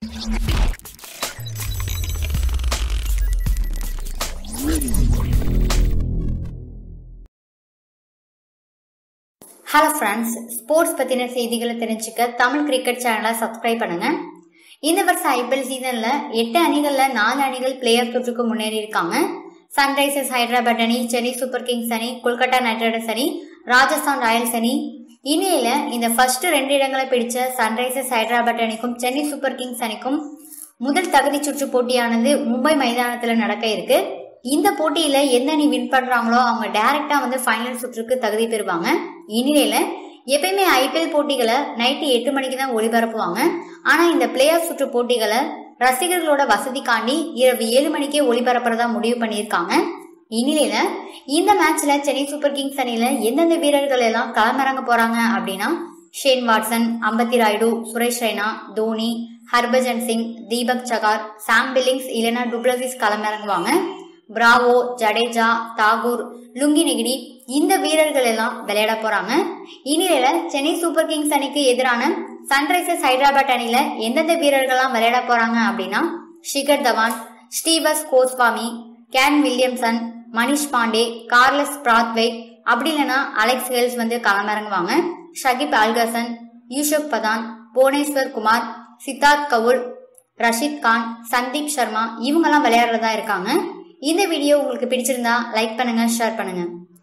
hello friends sports பற்றின செய்திகளை தெரிஞ்சுக்க தமிழ் கிரிக்கெட் சேனலை சப்ஸ்கிரைப் பண்ணுங்க இந்த வருஷம் ஐபிஎல் சீசன்ல எட்டு அணிகளில் நாலு அணிகள் பிளேயர் சுற்றுக்கு முன்னேறி இருக்காங்க சன்ரைசர்ஸ் ஹைதராபாத் அணி சென்னை சூப்பர் கிங்ஸ் அணி கொல்கத்தா நைட் ரைடர்ஸ் அணி ராஜஸ்தான் ராயல்ஸ் அணி இந்நிலையில இந்த ஃபர்ஸ்ட் ரெண்டு இடங்களை பிடிச்ச சன்ரைசர்ஸ் ஹைதராபாத் அணிக்கும் சென்னை சூப்பர் கிங்ஸ் அணிக்கும் முதல் தகுதி சுற்று போட்டியானது மும்பை மைதானத்தில் நடக்க இருக்கு இந்த போட்டியில எந்த அணி வின் பண்றாங்களோ அவங்க டைரக்டா வந்து ஃபைனல் சுற்றுக்கு தகுதி பெறுவாங்க இந்நிலையில எப்பயுமே ஐபிஎல் போட்டிகளை நைட்டு எட்டு மணிக்கு தான் ஒளிபரப்புவாங்க ஆனா இந்த பிளே ஆஃப் சுற்று போட்டிகளை ரசிகர்களோட வசதிக்காண்டி இரவு ஏழு மணிக்கே ஒளிபரப்புறதா முடிவு பண்ணியிருக்காங்க இந்நிலையில இந்த மேட்ச்ல சென்னை சூப்பர் கிங்ஸ் அணியில எந்தெந்த வீரர்கள் எல்லாம் களமிறங்க போறாங்க அப்படின்னா Shane Watson Ambati Rayudu Suresh Raina Dhoni Harbhajan Singh Deepak Chahar Sam Billings இல்லைனா டுப்ளசிஸ் களமிறங்குவாங்க Bravo Jadeja Thakur Lungi Ngidi இந்த வீரர்கள் எல்லாம் விளையாட போறாங்க இந்நிலையில சென்னை சூப்பர் கிங்ஸ் அணிக்கு எதிரான சன்ரைசர்ஸ் ஹைதராபாத் அணியில எந்தெந்த வீரர்கள்லாம் விளையாட போறாங்க அப்படின்னா ஷிகர் தவான் ஸ்டீவஸ் Goswami Kane Williamson Manish Pandey Carlos Brathwaite அப்படி இல்லைன்னா அலெக்ஸ் ஹெல்ஸ் வந்து களமிறங்குவாங்க ஷகிப் அல்கசன் யூசுப் பதான் புவனேஸ்வர் குமார் சித்தார்த் கவுல் ரஷித் கான் சந்தீப் சர்மா இவங்கெல்லாம் விளையாடுறதா இருக்காங்க இந்த வீடியோ உங்களுக்கு பிடிச்சிருந்தா லைக் பண்ணுங்க ஷேர் பண்ணுங்க